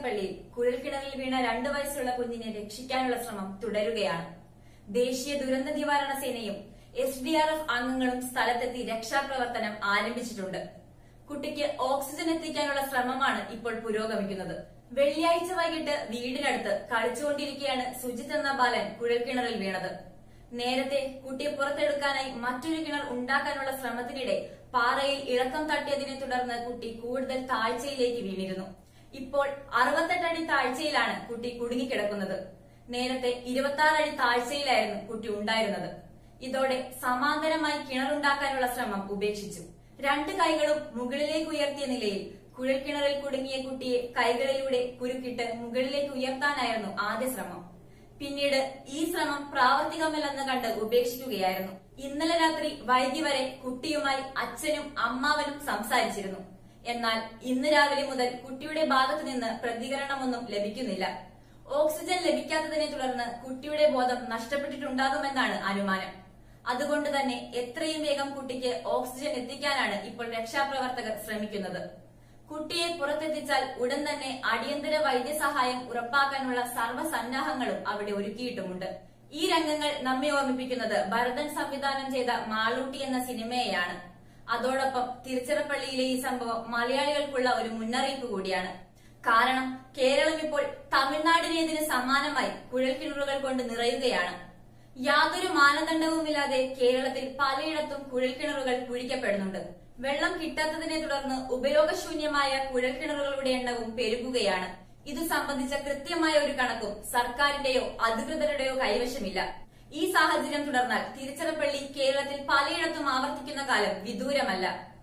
തിരുച്ചിറപ്പള്ളിയിൽ കുഴൽക്കിണറിൽ വീണ രണ്ടു വയസ്സുള്ള കുഞ്ഞിനെ രക്ഷിക്കാനുള്ള ശ്രമം തുടരുകയാണ് ദേശീയ ദുരന്ത നിവാരണ സേനയും എസ് ഡി ആർ എഫ് അംഗങ്ങളും സ്ഥലത്തെത്തി രക്ഷാപ്രവർത്തനം ആരംഭിച്ചിട്ടുണ്ട് കുട്ടിക്ക് ഓക്സിജൻ എത്തിക്കാനുള്ള ശ്രമമാണ് ഇപ്പോൾ പുരോഗമിക്കുന്നത് വെള്ളിയാഴ്ച വൈകിട്ട് വീടിനടുത്ത് കളിച്ചുകൊണ്ടിരിക്കെയാണ് സുജിത് എന്ന ബാലൻ കുഴൽക്കിണറിൽ വീണത് നേരത്തെ കുട്ടിയെ പുറത്തെടുക്കാനായി മറ്റൊരു കിണർ ഉണ്ടാക്കാനുള്ള ശ്രമത്തിനിടെ പാറയിൽ ഇളക്കം തട്ടിയതിനെ തുടർന്ന് കുട്ടി കൂടുതൽ താഴ്ചയിലേക്ക് വീണിരുന്നു ഇപ്പോൾ അറുപത്തെട്ട് അടി താഴ്ചയിലാണ് കുട്ടി കുടുങ്ങിക്കിടക്കുന്നത് നേരത്തെ ഇരുപത്തി ആറ് അടി താഴ്ചയിലായിരുന്നു കുട്ടി ഉണ്ടായിരുന്നത് ഇതോടെ സമാന്തരമായി കിണറുണ്ടാക്കാനുള്ള ശ്രമം ഉപേക്ഷിച്ചു രണ്ട് കൈകളും മുകളിലേക്ക് ഉയർത്തിയ നിലയിൽ കുഴൽക്കിണറിൽ കുടുങ്ങിയ കുട്ടിയെ കൈകളിലൂടെ കുരുക്കിട്ട് മുകളിലേക്ക് ഉയർത്താനായിരുന്നു ആദ്യ ശ്രമം പിന്നീട് ഈ ശ്രമം പ്രാവർത്തികമല്ലെന്ന് കണ്ട് ഉപേക്ഷിക്കുകയായിരുന്നു ഇന്നലെ രാത്രി വൈകി വരെ കുട്ടിയുമായി അച്ഛനും അമ്മാവനും സംസാരിച്ചിരുന്നു എന്നാൽ ഇന്ന് രാവിലെ മുതൽ കുട്ടിയുടെ ഭാഗത്തു നിന്ന് പ്രതികരണമൊന്നും ലഭിക്കുന്നില്ല ഓക്സിജൻ ലഭിക്കാത്തതിനെ തുടർന്ന് കുട്ടിയുടെ ബോധം നഷ്ടപ്പെട്ടിട്ടുണ്ടാകുമെന്നാണ് അനുമാനം അതുകൊണ്ട് തന്നെ എത്രയും വേഗം കുട്ടിക്ക് ഓക്സിജൻ എത്തിക്കാനാണ് ഇപ്പോൾ രക്ഷാപ്രവർത്തകർ ശ്രമിക്കുന്നത് കുട്ടിയെ പുറത്തെത്തിച്ചാൽ ഉടൻ തന്നെ അടിയന്തര വൈദ്യസഹായം ഉറപ്പാക്കാനുള്ള സർവ്വസന്നാഹങ്ങളും അവിടെ ഒരുക്കിയിട്ടുമുണ്ട് ഈ രംഗങ്ങൾ നമ്മെ ഓർമ്മിപ്പിക്കുന്നത് ഭരതൻ സംവിധാനം ചെയ്ത മാളൂട്ടി എന്ന സിനിമയെയാണ് അതോടൊപ്പം തിരുച്ചിറപ്പള്ളിയിലെ ഈ സംഭവം മലയാളികൾക്കുള്ള ഒരു മുന്നറിയിപ്പ് കൂടിയാണ് കാരണം കേരളം ഇപ്പോൾ തമിഴ്നാടിനേതിന് സമാനമായി കുഴൽക്കിണറുകൾ കൊണ്ട് നിറയുകയാണ് യാതൊരു മാനദണ്ഡവുമില്ലാതെ കേരളത്തിൽ പലയിടത്തും കുഴൽക്കിണറുകൾ കുഴിക്കപ്പെടുന്നുണ്ട് വെള്ളം കിട്ടാത്തതിനെ തുടർന്ന് ഉപയോഗശൂന്യമായ കുഴൽക്കിണറുകളുടെ എണ്ണവും പെരുകുകയാണ് ഇത് സംബന്ധിച്ച കൃത്യമായ ഒരു കണക്കും സർക്കാരിന്റെയോ അധികൃതരുടെയോ കൈവശമില്ല ഈ സാഹചര്യം തുടർന്നാൽ തിരുച്ചിറപ്പള്ളി കേരളത്തിൽ പലയിടത്തും ആവർത്തിക്കുന്ന കാലം വിദൂരമല്ല